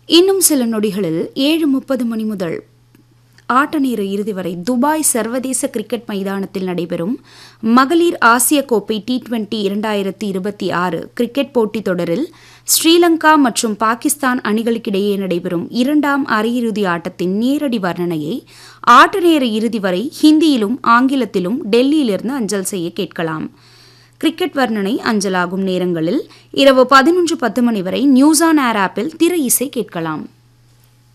இன்னும் சில நொடிகளில் ஏழு முப்பது மணி முதல் ஆட்ட நேர இறுதி வரை துபாய் சர்வதேச கிரிக்கெட் மைதானத்தில் நடைபெறும் மகளிர் ஆசிய கோப்பை டி டுவெண்டி இரண்டாயிரத்தி இருபத்தி ஆறு கிரிக்கெட் போட்டித் தொடரில் ஸ்ரீலங்கா மற்றும் பாகிஸ்தான் அணிகளுக்கிடையே நடைபெறும் இரண்டாம் அரையிறுதி ஆட்டத்தின் நேரடி வர்ணனையை ஆட்ட நேர இறுதி வரை ஹிந்தியிலும் ஆங்கிலத்திலும் டெல்லியிலிருந்து அஞ்சல் செய்ய கேட்கலாம் கிரிக்கெட் வர்ணனை அஞ்சலாகும் நேரங்களில் இரவு பதினொன்று பத்து மணி வரை நியூஸ் ஆன் ஏர் ஆப்பில் திரை இசை கேட்கலாம்